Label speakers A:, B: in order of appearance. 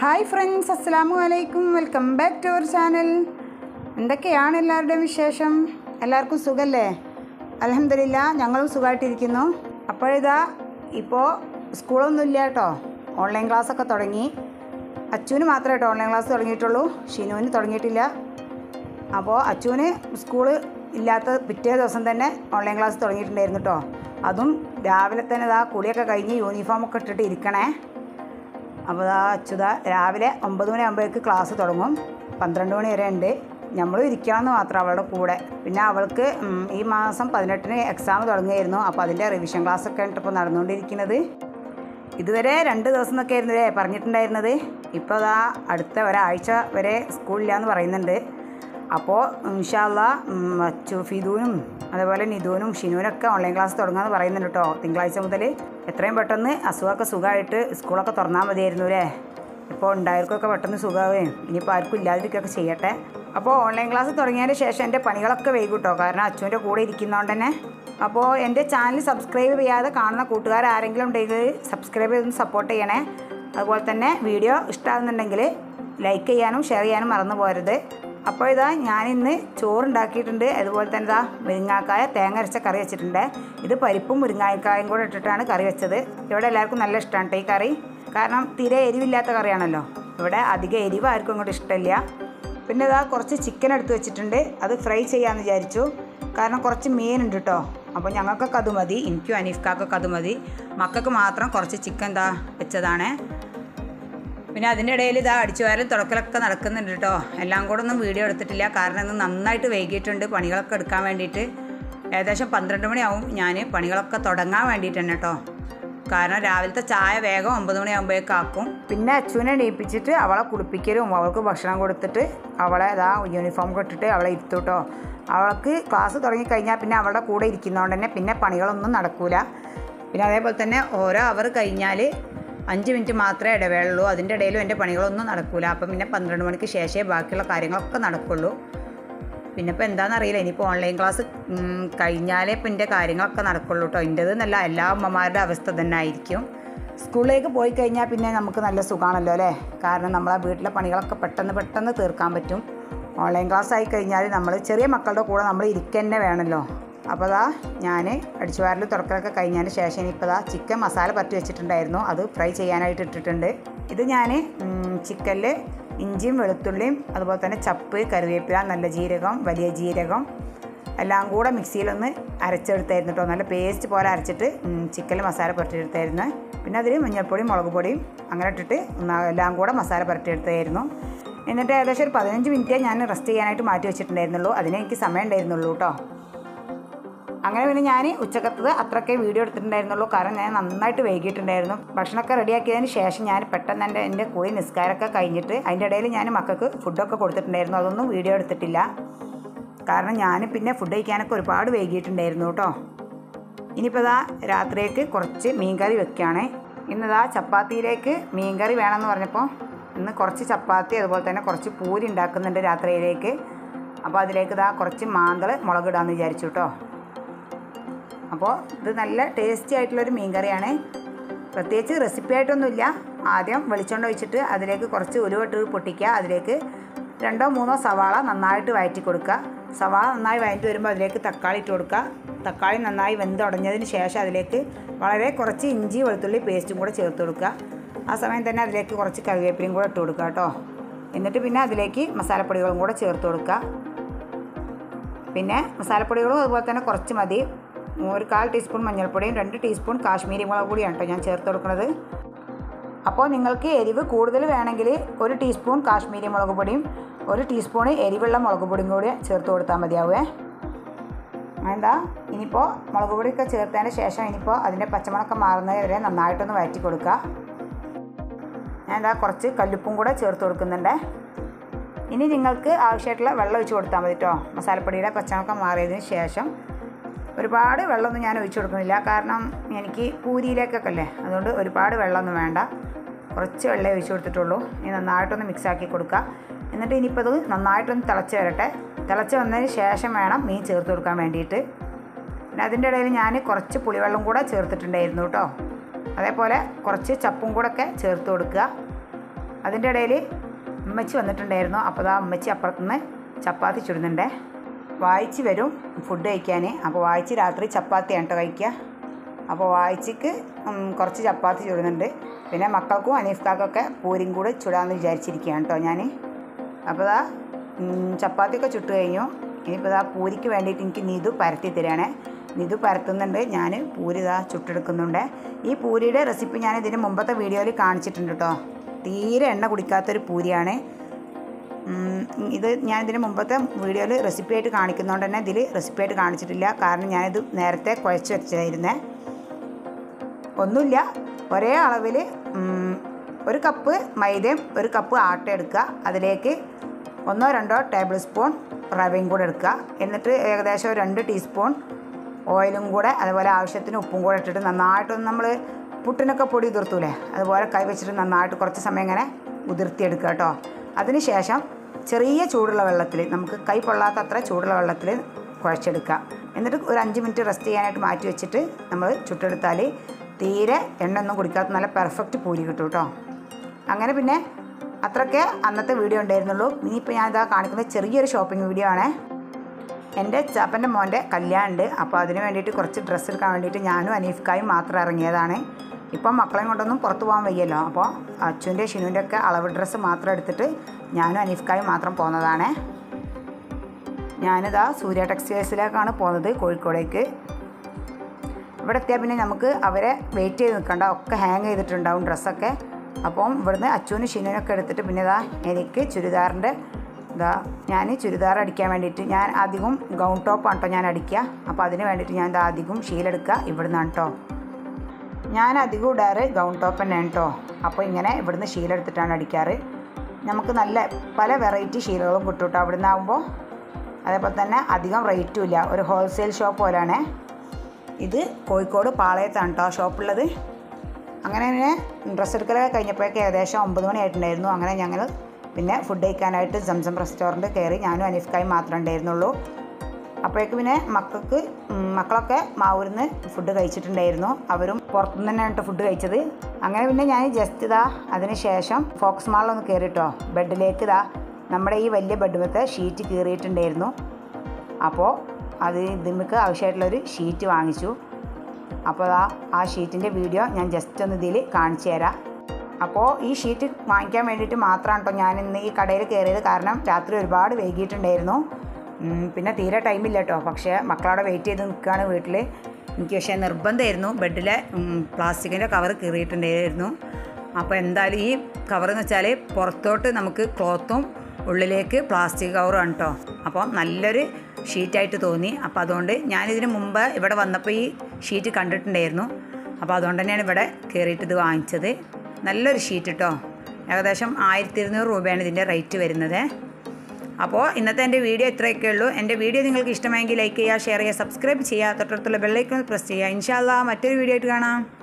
A: hi friends അസ്സാമു അലൈക്കും welcome back to our channel എന്തൊക്കെയാണ് എല്ലാവരുടെയും വിശേഷം എല്ലാവർക്കും സുഖല്ലേ അലഹമില്ല ഞങ്ങളും സുഖമായിട്ടിരിക്കുന്നു അപ്പോഴിതാ ഇപ്പോൾ സ്കൂളൊന്നും ഇല്ല കേട്ടോ ഓൺലൈൻ ക്ലാസ്സൊക്കെ തുടങ്ങി അച്ചുവിന് മാത്രമേ കേട്ടോ ഓൺലൈൻ ക്ലാസ് തുടങ്ങിയിട്ടുള്ളൂ ഷിനുവിന് തുടങ്ങിയിട്ടില്ല അപ്പോൾ അച്ചുവിന് സ്കൂള് ഇല്ലാത്ത പിറ്റേ ദിവസം തന്നെ ഓൺലൈൻ ക്ലാസ് തുടങ്ങിയിട്ടുണ്ടായിരുന്നു കേട്ടോ അതും രാവിലെ തന്നെ ഇതാ കുളിയൊക്കെ കഴിഞ്ഞ് യൂണിഫോമൊക്കെ ഇട്ടിട്ട് ഇരിക്കണേ അപ്പോൾ ആ അച്യുത രാവിലെ ഒമ്പത് മണിയാകുമ്പോഴേക്ക് ക്ലാസ് തുടങ്ങും പന്ത്രണ്ട് മണി വരെ ഉണ്ട് നമ്മളും ഇരിക്കണമെന്ന് മാത്രം അവളുടെ കൂടെ പിന്നെ അവൾക്ക് ഉം, ഈ മാസം പതിനെട്ടിന് എക്സാം തുടങ്ങുകയായിരുന്നു അപ്പോൾ അതിൻ്റെ റിവിഷൻ ക്ലാസ് ഒക്കെ ആണ് ഇപ്പോൾ നടന്നുകൊണ്ടിരിക്കുന്നത് ഇതുവരെ രണ്ട് ദിവസം എന്നൊക്കെ ആയിരുന്നു അല്ലേ പറഞ്ഞിട്ടുണ്ടായിരുന്നത് ഇപ്പോൾ അതാ അടുത്ത ഒരാഴ്ച വരെ സ്കൂളില്ലാന്ന് പറയുന്നുണ്ട് അപ്പോൾ ഇൻഷാല്ല അച്ചു ഫിദുവിനും അതേപോലെ നിധുവിനും ഷിനുവിനൊക്കെ ഓൺലൈൻ ക്ലാസ് തുടങ്ങാമെന്ന് പറയുന്നുണ്ട് കേട്ടോ തിങ്കളാഴ്ച മുതൽ എത്രയും പെട്ടെന്ന് അസുഖമൊക്കെ സുഖമായിട്ട് സ്കൂളൊക്കെ തുറന്നാൽ മതിയായിരുന്നു അല്ലേ ഇപ്പോൾ ഉണ്ടായവർക്കൊക്കെ പെട്ടെന്ന് സുഖമാവുകയും ഇനിയിപ്പോൾ ആർക്കും ഇല്ലാതിരിക്കുകയൊക്കെ ചെയ്യട്ടെ അപ്പോൾ ഓൺലൈൻ ക്ലാസ് തുടങ്ങിയതിന് ശേഷം എൻ്റെ പണികളൊക്കെ വൈകും കേട്ടോ കാരണം അച്ചുവിൻ്റെ കൂടെ ഇരിക്കുന്നതുകൊണ്ട് തന്നെ അപ്പോൾ എൻ്റെ ചാനൽ സബ്സ്ക്രൈബ് ചെയ്യാതെ കാണുന്ന കൂട്ടുകാർ ആരെങ്കിലും ഉണ്ടെങ്കിൽ സബ്സ്ക്രൈബ് ചെയ്തൊന്ന് സപ്പോർട്ട് ചെയ്യണേ അതുപോലെ തന്നെ വീഡിയോ ഇഷ്ടമാകുന്നുണ്ടെങ്കിൽ ലൈക്ക് ചെയ്യാനും ഷെയർ ചെയ്യാനും മറന്നു പോരുത് അപ്പോൾ ഇതാ ഞാനിന്ന് ചോറുണ്ടാക്കിയിട്ടുണ്ട് അതുപോലെ തന്നെ ഇതാ മുരിങ്ങാക്കായ തേങ്ങ അരച്ച കറി വെച്ചിട്ടുണ്ട് ഇത് പരിപ്പും മുരിങ്ങാക്കായും കൂടെ ഇട്ടിട്ടാണ് കറി വെച്ചത് ഇവിടെ എല്ലാവർക്കും നല്ല ഇഷ്ടമാണ് കേട്ടോ ഈ കറി കാരണം തീരെ എരിവില്ലാത്ത കറിയാണല്ലോ ഇവിടെ അധികം എരിവ് ആർക്കും ഇങ്ങോട്ട് ഇഷ്ടമില്ല പിന്നെ ഇതാ കുറച്ച് ചിക്കൻ എടുത്ത് വെച്ചിട്ടുണ്ട് അത് ഫ്രൈ ചെയ്യാമെന്ന് വിചാരിച്ചു കാരണം കുറച്ച് മീനുണ്ട് കേട്ടോ അപ്പോൾ ഞങ്ങൾക്കൊക്കെ അത് മതി എനിക്കും അനീഫ്ക്കാക്കൊക്കെ അത് മതി മക്കൾക്ക് മാത്രം കുറച്ച് ചിക്കൻ എന്താ വെച്ചതാണ് പിന്നെ അതിൻ്റെ ഇടയിൽ ഇതാ അടിച്ചു വാരൽ തുടക്കലൊക്കെ നടക്കുന്നുണ്ട് കേട്ടോ എല്ലാം കൂടെ ഒന്നും വീഡിയോ എടുത്തിട്ടില്ല കാരണം ഇന്ന് നന്നായിട്ട് വൈകിയിട്ടുണ്ട് പണികളൊക്കെ എടുക്കാൻ വേണ്ടിയിട്ട് ഏകദേശം പന്ത്രണ്ട് മണിയാവും ഞാൻ പണികളൊക്കെ തുടങ്ങാൻ വേണ്ടിയിട്ട് തന്നെ കേട്ടോ കാരണം രാവിലത്തെ ചായ വേഗം ഒമ്പത് മണിയാകുമ്പോഴേക്കും ആക്കും പിന്നെ അച്ചുവിനെ എണീപ്പിച്ചിട്ട് അവളെ കുളിപ്പിക്കലും അവൾക്ക് ഭക്ഷണം കൊടുത്തിട്ട് അവളെ ഇതാ യൂണിഫോം ഇട്ടിട്ട് അവളെ ഇരുത്തു കേട്ടോ അവൾക്ക് ക്ലാസ് തുടങ്ങിക്കഴിഞ്ഞാൽ പിന്നെ അവളുടെ കൂടെ ഇരിക്കുന്നതുകൊണ്ട് തന്നെ പിന്നെ പണികളൊന്നും നടക്കൂല പിന്നെ അതേപോലെ തന്നെ ഓരോ അവർ കഴിഞ്ഞാൽ അഞ്ച് മിനിറ്റ് മാത്രമേ ഇടവേളുള്ളൂ അതിൻ്റെ ഇടയിലും എൻ്റെ പണികളൊന്നും നടക്കൂല അപ്പം പിന്നെ പന്ത്രണ്ട് മണിക്ക് ശേഷമേ ബാക്കിയുള്ള കാര്യങ്ങളൊക്കെ നടക്കുള്ളൂ പിന്നെ ഇപ്പോൾ എന്താണെന്നറിയില്ല ഇനിയിപ്പോൾ ഓൺലൈൻ ക്ലാസ് ഉം, കഴിഞ്ഞാലേ ഇപ്പം എൻ്റെ കാര്യങ്ങളൊക്കെ നടക്കുള്ളൂ കേട്ടോ എൻ്റേത് എന്നല്ല എല്ലാ അമ്മമാരുടെ അവസ്ഥ തന്നെ ആയിരിക്കും സ്കൂളിലേക്ക് പോയി കഴിഞ്ഞാൽ പിന്നെ നമുക്ക് നല്ല സുഖമാണല്ലോ അല്ലേ കാരണം നമ്മളെ വീട്ടിലെ പണികളൊക്കെ പെട്ടെന്ന് പെട്ടെന്ന് തീർക്കാൻ പറ്റും ഓൺലൈൻ ക്ലാസ് ആയി കഴിഞ്ഞാൽ നമ്മൾ ചെറിയ മക്കളുടെ കൂടെ നമ്മൾ ഇരിക്കുക തന്നെ വേണമല്ലോ അപ്പോൾ അതാ ഞാൻ അടിച്ചുവാരൽ തുറക്കലൊക്കെ കഴിഞ്ഞതിന് ശേഷം ഇനിയിപ്പോൾ അതാ ചിക്കൻ മസാല പറ്റി വെച്ചിട്ടുണ്ടായിരുന്നു അത് ഫ്രൈ ചെയ്യാനായിട്ട് ഇട്ടിട്ടുണ്ട് ഇത് ഞാൻ ചിക്കനിൽ ഇഞ്ചിയും വെളുത്തുള്ളിയും അതുപോലെ തന്നെ ചപ്പ് കറിവേപ്പില നല്ല ജീരകം വലിയ ജീരകം എല്ലാം കൂടെ മിക്സിയിലൊന്ന് അരച്ചെടുത്തായിരുന്നു കേട്ടോ നല്ല പേസ്റ്റ് പോലെ അരച്ചിട്ട് ചിക്കനിൽ മസാല പുരട്ടിയെടുത്തായിരുന്നു പിന്നെ അതിൽ മഞ്ഞൾപ്പൊടിയും മുളക് പൊടിയും അങ്ങനെ ഇട്ടിട്ട് ഒന്ന് എല്ലാം കൂടെ മസാല പുരട്ടിയെടുത്തായിരുന്നു എന്നിട്ട് ഏകദേശം ഒരു പതിനഞ്ച് മിനിറ്റേ ഞാൻ റെസ്റ്റ് ചെയ്യാനായിട്ട് മാറ്റി വെച്ചിട്ടുണ്ടായിരുന്നുള്ളൂ അതിന് എനിക്ക് സമയം ഉണ്ടായിരുന്നുള്ളൂ കേട്ടോ അങ്ങനെ പിന്നെ ഞാൻ ഉച്ചക്കത്തത് അത്രയൊക്കെ വീഡിയോ എടുത്തിട്ടുണ്ടായിരുന്നുള്ളൂ കാരണം ഞാൻ നന്നായിട്ട് വൈകിട്ടുണ്ടായിരുന്നു ഭക്ഷണമൊക്കെ റെഡിയാക്കിയതിന് ശേഷം ഞാൻ പെട്ടെന്ന് എൻ്റെ എൻ്റെ കുളി നിസ്കാരമൊക്കെ കഴിഞ്ഞിട്ട് അതിൻ്റെ ഇടയിൽ ഞാൻ മക്കൾക്ക് ഫുഡൊക്കെ കൊടുത്തിട്ടുണ്ടായിരുന്നു അതൊന്നും വീഡിയോ എടുത്തിട്ടില്ല കാരണം ഞാൻ പിന്നെ ഫുഡ് കഴിക്കാനൊക്കെ ഒരുപാട് വൈകിയിട്ടുണ്ടായിരുന്നു കേട്ടോ ഇനിയിപ്പോൾ ഇതാ രാത്രിയേക്ക് കുറച്ച് മീൻകറി വെക്കുകയാണ് ഇന്നിതാ ചപ്പാത്തിയിലേക്ക് മീൻകറി വേണമെന്ന് പറഞ്ഞപ്പോൾ ഇന്ന് കുറച്ച് ചപ്പാത്തി അതുപോലെ തന്നെ കുറച്ച് പൂരി ഉണ്ടാക്കുന്നുണ്ട് രാത്രിയിലേക്ക് അപ്പോൾ അതിലേക്ക് ഇതാ കുറച്ച് മാന്തൾ മുളകിടാമെന്ന് വിചാരിച്ചു കേട്ടോ അപ്പോൾ ഇത് നല്ല ടേസ്റ്റി ആയിട്ടുള്ളൊരു മീൻ കറിയാണ് പ്രത്യേകിച്ച് റെസിപ്പി ആയിട്ടൊന്നുമില്ല ആദ്യം വെളിച്ചെണ്ണ ഒഴിച്ചിട്ട് അതിലേക്ക് കുറച്ച് ഉലുവട്ട് പൊട്ടിക്കുക അതിലേക്ക് രണ്ടോ മൂന്നോ സവാള നന്നായിട്ട് വഴറ്റി കൊടുക്കുക സവാള നന്നായി വഴറ്റി വരുമ്പോൾ അതിലേക്ക് തക്കാളി ഇട്ട് കൊടുക്കുക തക്കാളി നന്നായി വെന്തുടഞ്ഞതിന് ശേഷം അതിലേക്ക് വളരെ കുറച്ച് ഇഞ്ചി വെളുത്തുള്ളി പേസ്റ്റും കൂടെ ചേർത്ത് കൊടുക്കുക ആ സമയം തന്നെ അതിലേക്ക് കുറച്ച് കറിവേപ്പിലയും കൂടെ ഇട്ട് കൊടുക്കുക കേട്ടോ എന്നിട്ട് പിന്നെ അതിലേക്ക് മസാലപ്പൊടികളും കൂടെ ചേർത്ത് കൊടുക്കുക പിന്നെ മസാലപ്പൊടികളും അതുപോലെ തന്നെ കുറച്ച് മതി ഒരു കാൽ ടീസ്പൂൺ മഞ്ഞൾപ്പൊടിയും രണ്ട് ടീസ്പൂൺ കാശ്മീരി മുളക് പൊടിയാണ് കേട്ടോ ഞാൻ ചേർത്ത് കൊടുക്കുന്നത് അപ്പോൾ നിങ്ങൾക്ക് എരിവ് കൂടുതൽ വേണമെങ്കിൽ ഒരു ടീസ്പൂൺ കാശ്മീരി മുളക് പൊടിയും ഒരു ടീസ്പൂൺ എരിവുള്ള മുളക് പൊടിയും കൂടി ചേർത്ത് കൊടുത്താൽ മതിയാവേ വേണ്ട ഇനിയിപ്പോൾ മുളക് പൊടിയൊക്കെ ചേർത്തതിന് ശേഷം ഇനിയിപ്പോൾ അതിൻ്റെ പച്ചമുളകൊക്കെ മാറുന്നത് വരെ നന്നായിട്ടൊന്ന് വഴറ്റി കൊടുക്കുക ഞാൻ എന്താ കുറച്ച് കല്ലുപ്പും കൂടെ ചേർത്ത് കൊടുക്കുന്നുണ്ട് ഇനി നിങ്ങൾക്ക് ആവശ്യമായിട്ടുള്ള വെള്ളം ഒഴിച്ച് കൊടുത്താൽ മതി കേട്ടോ മസാലപ്പൊടിയുടെ പച്ചമുളക്കം മാറിയതിന് ശേഷം ഒരുപാട് വെള്ളമൊന്നും ഞാൻ ഒഴിച്ചു കൊടുക്കുന്നില്ല കാരണം എനിക്ക് പൂരിയിലേക്കൊക്കെ അല്ലേ അതുകൊണ്ട് ഒരുപാട് വെള്ളമൊന്നും വേണ്ട കുറച്ച് വെള്ളമേ ഒഴിച്ചു കൊടുത്തിട്ടുള്ളൂ ഇനി നന്നായിട്ടൊന്ന് മിക്സ് ആക്കി കൊടുക്കുക എന്നിട്ട് ഇനിയിപ്പോൾ ഇത് നന്നായിട്ടൊന്ന് തിളച്ച് വരട്ടെ തിളച്ച് വന്നതിന് ശേഷം വേണം മീൻ ചേർത്ത് കൊടുക്കാൻ വേണ്ടിയിട്ട് പിന്നെ അതിൻ്റെ ഇടയിൽ ഞാൻ കുറച്ച് പുളിവെള്ളം കൂടെ ചേർത്തിട്ടുണ്ടായിരുന്നു കേട്ടോ അതേപോലെ കുറച്ച് ചപ്പും കൂടെ ഒക്കെ ചേർത്ത് കൊടുക്കുക അതിൻ്റെ ഇടയിൽ ഉമ്മച്ചി വന്നിട്ടുണ്ടായിരുന്നു അപ്പോൾ ആ ഉമ്മച്ചി അപ്പുറത്തുനിന്ന് ചപ്പാത്തി ചുടുന്നുണ്ടേ വായിച്ച് വരും ഫുഡ് കഴിക്കാൻ അപ്പോൾ വായിച്ച് രാത്രി ചപ്പാത്തിയാണ് കേട്ടോ കഴിക്കുക അപ്പോൾ വായിച്ചിക്ക് ഉം, കുറച്ച് ചപ്പാത്തി ചുടുന്നുണ്ട് പിന്നെ മക്കൾക്കും അനീഫ്ക്കാക്കൊക്കെ പൂരിയും കൂടെ ചുടാമെന്ന് വിചാരിച്ചിരിക്കുകയാണ് കേട്ടോ ഞാൻ അപ്പോൾ ഇതാ ഉം, ചപ്പാത്തിയൊക്കെ ചുട്ട് കഴിഞ്ഞു ഇനിയിപ്പോൾ ഇതാ പൂരിക്ക് വേണ്ടിയിട്ട് എനിക്ക് നിതു പരത്തി തരികയാണേ നിതു പരത്തുന്നുണ്ട് ഞാൻ പൂരി ഇതാ ചുട്ടെടുക്കുന്നുണ്ട് ഈ പൂരിയുടെ റെസിപ്പി ഞാൻ ഇതിന് മുമ്പത്തെ വീഡിയോയിൽ കാണിച്ചിട്ടുണ്ട് കേട്ടോ തീരെ എണ്ണ കുടിക്കാത്തൊരു പൂരിയാണ് ഉം, ഇത് ഞാൻ ഇതിന് മുമ്പത്തെ വീഡിയോയിൽ റെസിപ്പി ആയിട്ട് കാണിക്കുന്നതുകൊണ്ട് തന്നെ ഇതിൽ റെസിപ്പി ആയിട്ട് കാണിച്ചിട്ടില്ല കാരണം ഞാനിത് നേരത്തെ കുഴച്ച് വെച്ചതായിരുന്നേ ഒന്നുമില്ല ഒരേ അളവിൽ ഒരു കപ്പ് മൈദയും ഒരു കപ്പ് ആട്ട എടുക്കുക അതിലേക്ക് ഒന്നോ രണ്ടോ ടേബിൾ സ്പൂൺ റവയും കൂടെ എടുക്കുക എന്നിട്ട് ഏകദേശം ഒരു രണ്ട് ടീസ്പൂൺ ഓയിലും കൂടെ അതുപോലെ ആവശ്യത്തിന് ഉപ്പും കൂടെ ഇട്ടിട്ട് നന്നായിട്ടൊന്ന് നമ്മൾ പുട്ടിനൊക്കെ പൊടി ഉതിർത്തൂലേ അതുപോലെ കൈ വെച്ചിട്ട് നന്നായിട്ട് കുറച്ച് സമയം ഇങ്ങനെ ഉതിർത്തിയെടുക്കുക കേട്ടോ അതിനുശേഷം ചെറിയ ചൂടുള്ള വെള്ളത്തിൽ നമുക്ക് കൈ പൊള്ളാത്ത അത്ര ചൂടുള്ള വെള്ളത്തിൽ കുഴച്ചെടുക്കുക എന്നിട്ട് ഒരു അഞ്ച് മിനിറ്റ് റെസ്റ്റ് ചെയ്യാനായിട്ട് മാറ്റി വെച്ചിട്ട് നമ്മൾ ചുട്ടെടുത്താൽ തീരെ എണ്ണ ഒന്നും കുടിക്കാത്ത നല്ല പെർഫെക്റ്റ് പൂരി കിട്ടും കേട്ടോ അങ്ങനെ പിന്നെ അത്രയ്ക്ക് അന്നത്തെ വീഡിയോ ഉണ്ടായിരുന്നുള്ളൂ ഇനിയിപ്പോൾ ഞാൻ ഇതാ കാണിക്കുന്നത് ചെറിയൊരു ഷോപ്പിംഗ് വീഡിയോ ആണ് എൻ്റെ ചാപ്പൻ്റെ മോൻ്റെ കല്യാണം ഉണ്ട് അപ്പോൾ അതിന് വേണ്ടിയിട്ട് കുറച്ച് ഡ്രസ്സ് എടുക്കാൻ വേണ്ടിയിട്ട് ഞാനും അനീഫ്ക്കായും മാത്രം ഇറങ്ങിയതാണ് ഇപ്പം മക്കളെയും കൊണ്ടൊന്നും പുറത്ത് പോകാൻ വയ്യല്ലോ അപ്പോൾ അച്ചുവിൻ്റെ ഷിനുവിൻ്റെ ഒക്കെ അളവ് ഡ്രസ്സ് മാത്രം എടുത്തിട്ട് ഞാനും അനീഫ്ക്കായും മാത്രം പോകുന്നതാണ് ഞാനിതാ സൂര്യ ടെക്സ്റ്റൈൽസിലേക്കാണ് പോകുന്നത് കോഴിക്കോടേക്ക് ഇവിടെ എത്തിയാൽ പിന്നെ നമുക്ക് അവരെ വെയിറ്റ് ചെയ്ത് നിൽക്കണ്ട ഒക്കെ ഹാങ് ചെയ്തിട്ടുണ്ടാവും ഡ്രസ്സൊക്കെ അപ്പം ഇവിടുന്ന് അച്ചുവിന് ഷിനുവിനൊക്കെ എടുത്തിട്ട് പിന്നെ ഇതാ എനിക്ക് ചുരിദാറിൻ്റെ ഇതാ ഞാൻ ചുരിദാർ അടിക്കാൻ വേണ്ടിയിട്ട് ഞാൻ അധികം ഗൗൺ ടോപ്പാണ് കേട്ടോ ഞാൻ അടിക്കുക അപ്പോൾ അതിന് വേണ്ടിയിട്ട് ഞാൻ ഇതാ അധികം ഷീലെടുക്കുക ഇവിടുന്നാണ് കേട്ടോ ഞാൻ അധികം ഇടാറ് ഗൗൺ ടോപ്പ് തന്നെയാണ് കേട്ടോ അപ്പോൾ ഇങ്ങനെ ഇവിടുന്ന് ഷീലെടുത്തിട്ടാണ് അടിക്കാറ് നമുക്ക് നല്ല പല വെറൈറ്റി ഷീലുകളും കിട്ടും കേട്ടോ അവിടുന്ന് ആകുമ്പോൾ അതേപോലെ തന്നെ അധികം റേറ്റും ഇല്ല ഒരു ഹോൾസെയിൽ ഷോപ്പ് പോലെയാണ് ഇത് കോഴിക്കോട് പാളയത്താണ് കേട്ടോ ഷോപ്പുള്ളത് അങ്ങനെ പിന്നെ ഡ്രസ്സ് എടുക്കലൊക്കെ കഴിഞ്ഞപ്പോഴേക്ക് ഏകദേശം ഒമ്പത് മണി ആയിട്ടുണ്ടായിരുന്നു അങ്ങനെ ഞങ്ങൾ പിന്നെ ഫുഡ് കഴിക്കാനായിട്ട് സംസം റെസ്റ്റോറൻറ്റ് കയറി ഞാനും അനീഫ്ക്കായും മാത്രമേ ഉണ്ടായിരുന്നുള്ളൂ അപ്പോഴേക്ക് പിന്നെ മക്കൾക്ക് ഉം, മക്കളൊക്കെ മാവൂരിന്ന് ഫുഡ് കഴിച്ചിട്ടുണ്ടായിരുന്നു അവരും പുറത്തുനിന്ന് തന്നെയാണ് കേട്ടോ ഫുഡ് കഴിച്ചത് അങ്ങനെ പിന്നെ ഞാൻ ജസ്റ്റ് ഇതാ അതിന് ശേഷം ഫോക്സ് മാളിലൊന്ന് കയറിട്ടോ ബെഡിലേക്ക് ഇതാ നമ്മുടെ ഈ വലിയ ബെഡ്മത്തെ ഷീറ്റ് കീറിയിട്ടുണ്ടായിരുന്നു അപ്പോൾ അത് ഇതിമ്മക്ക് ആവശ്യമായിട്ടുള്ളൊരു ഷീറ്റ് വാങ്ങിച്ചു അപ്പോൾ ആ ആ ഷീറ്റിൻ്റെ വീഡിയോ ഞാൻ ജസ്റ്റ് ഒന്ന് ഇതിൽ കാണിച്ചു തരാം അപ്പോൾ ഈ ഷീറ്റ് വാങ്ങിക്കാൻ വേണ്ടിയിട്ട് മാത്രമാണ് കേട്ടോ ഞാൻ ഇന്ന് ഈ കടയിൽ കയറിയത് കാരണം രാത്രി ഒരുപാട് വൈകിയിട്ടുണ്ടായിരുന്നു ഉം, പിന്നെ തീരെ ടൈമില്ല കേട്ടോ പക്ഷേ മക്കളവിടെ വെയിറ്റ് ചെയ്ത് നിൽക്കുകയാണ് വീട്ടിൽ എനിക്ക് പക്ഷേ നിർബന്ധമായിരുന്നു ബെഡിലെ പ്ലാസ്റ്റിക്കിൻ്റെ കവർ കീറിയിട്ടുണ്ടായിരുന്നു അപ്പോൾ എന്തായാലും ഈ കവർ എന്ന് വെച്ചാൽ പുറത്തോട്ട് നമുക്ക് ക്ലോത്തും ഉള്ളിലേക്ക് പ്ലാസ്റ്റിക് കവറുമാണ് കേട്ടോ അപ്പോൾ നല്ലൊരു ഷീറ്റായിട്ട് തോന്നി അപ്പോൾ അതുകൊണ്ട് ഞാനിതിന് മുമ്പ് ഇവിടെ വന്നപ്പോൾ ഈ ഷീറ്റ് കണ്ടിട്ടുണ്ടായിരുന്നു അപ്പോൾ അതുകൊണ്ട് തന്നെയാണ് ഇവിടെ കയറിയിട്ട് ഇത് വാങ്ങിച്ചത് നല്ലൊരു ഷീറ്റ് കേട്ടോ ഏകദേശം ആയിരത്തി ഇരുന്നൂറ് രൂപയാണ് ഇതിൻ്റെ റേറ്റ് വരുന്നത് അപ്പോൾ ഇന്നത്തെ എൻ്റെ വീഡിയോ ഇത്രയൊക്കെ ഉള്ളൂ എൻ്റെ വീഡിയോ നിങ്ങൾക്ക് ഇഷ്ടമായെങ്കിൽ ലൈക്ക് ചെയ്യുക ഷെയർ ചെയ്യുക സബ്സ്ക്രൈബ് ചെയ്യുക തൊട്ടടുത്തുള്ള ബെല്ലൈക്കൺ പ്രസ് ചെയ്യുക ഇൻഷാല്ലാ മറ്റൊരു വീഡിയോ ആയിട്ട് കാണാം